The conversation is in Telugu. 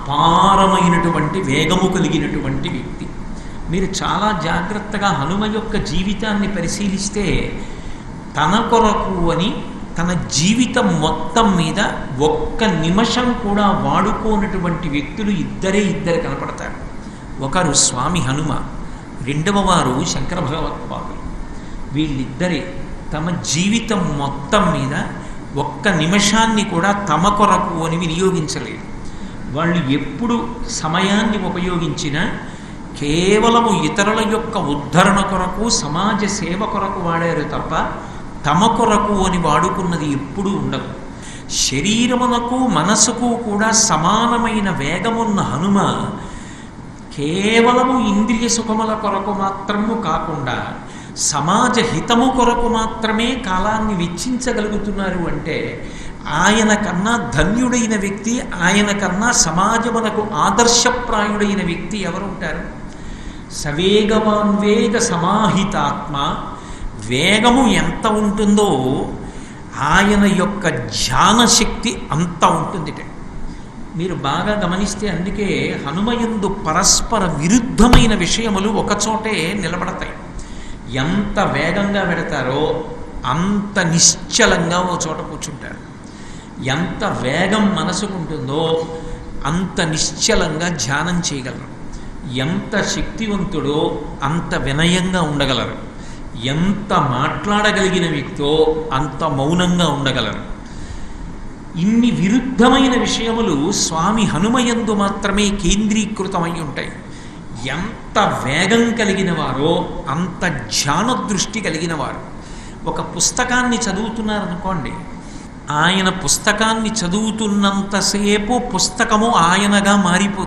అపారమైనటువంటి వేగము కలిగినటువంటి వ్యక్తి మీరు చాలా జాగ్రత్తగా హనుమ యొక్క జీవితాన్ని పరిశీలిస్తే తన కొరకు అని తన జీవితం మొత్తం మీద ఒక్క నిమిషం కూడా వాడుకోనటువంటి వ్యక్తులు ఇద్దరే ఇద్దరు కనపడతారు ఒకరు స్వామి హనుమ రెండవ వారు శంకర భగవత్పాదులు వీళ్ళిద్దరే తమ జీవితం మొత్తం మీద ఒక్క నిమిషాన్ని కూడా తమ కొరకు అని వినియోగించలేదు వాళ్ళు ఎప్పుడు సమయాన్ని ఉపయోగించినా కేవలము ఇతరుల యొక్క ఉద్ధరణ కొరకు సమాజ సేవ కొరకు వాడారు తప్ప తమ కొరకు అని వాడుకున్నది ఎప్పుడూ ఉండదు శరీరమునకు మనసుకు కూడా సమానమైన వేగమున్న హనుమ కేవలము ఇంద్రియ సుఖముల కొరకు మాత్రము కాకుండా సమాజ హితము కొరకు మాత్రమే కాలాన్ని వెచ్చించగలుగుతున్నారు అంటే ఆయన కన్నా ధన్యుడైన వ్యక్తి ఆయన కన్నా సమాజమునకు ఆదర్శప్రాయుడైన వ్యక్తి ఎవరుంటారు సవేగవాన్వేగ సమాహితాత్మ వేగము ఎంత ఉంటుందో ఆయన యొక్క ధ్యానశక్తి అంత ఉంటుందిట మీరు బాగా గమనిస్తే అందుకే హనుమయందు పరస్పర విరుద్ధమైన విషయములు ఒకచోటే నిలబడతాయి ఎంత వేగంగా పెడతారో అంత నిశ్చలంగా ఓ చోట కూర్చుంటారు ఎంత వేగం మనసుకుంటుందో అంత నిశ్చలంగా ధ్యానం చేయగలరు ఎంత శక్తివంతుడో అంత వినయంగా ఉండగలరు ఎంత మాట్లాడగలిగిన వ్యక్తో అంత మౌనంగా ఉండగలరు ఇన్ని విరుద్ధమైన విషయములు స్వామి హనుమయందు మాత్రమే కేంద్రీకృతమై ఉంటాయి ఎంత వేగం కలిగిన వారో అంత ధ్యాన దృష్టి కలిగిన వారు ఒక పుస్తకాన్ని చదువుతున్నారనుకోండి ఆయన పుస్తకాన్ని చదువుతున్నంతసేపు పుస్తకము ఆయనగా మారిపోతుంది